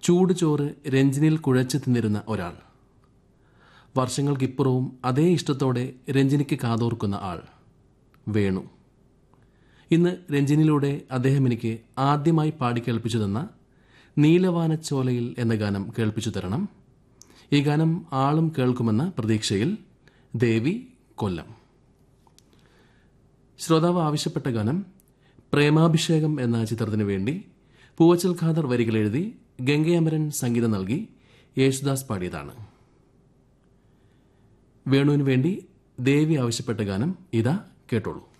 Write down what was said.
ചൂട് ചോറ് രഞ്ജിനിയിൽ കുഴച്ച് തിന്നിരുന്ന ഒരാൾ വർഷങ്ങൾക്കിപ്പുറവും അതേ ഇഷ്ടത്തോടെ രഞ്ജിനിക്ക് കാതോർക്കുന്ന ആൾ വേണു ഇന്ന് രഞ്ജിനിയിലൂടെ അദ്ദേഹം എനിക്ക് ആദ്യമായി പാടിക്കേൾപ്പിച്ചു തന്ന നീലവാനച്ചോലയിൽ എന്ന ഗാനം കേൾപ്പിച്ചു തരണം ഈ ഗാനം ആളും കേൾക്കുമെന്ന പ്രതീക്ഷയിൽ ദേവി കൊല്ലം ശ്രോതാവ് ആവശ്യപ്പെട്ട ഗാനം പ്രേമാഭിഷേകം എന്ന ചിത്രത്തിനു വേണ്ടി പൂവച്ചൽ ഖാദർ വരികൾ എഴുതി ഗംഗയമരൻ സംഗീതം നൽകി യേശുദാസ് പാടിയതാണ് വേണുവിന് വേണ്ടി ദേവി ആവശ്യപ്പെട്ട ഗാനം ഇതാ കേട്ടോളൂ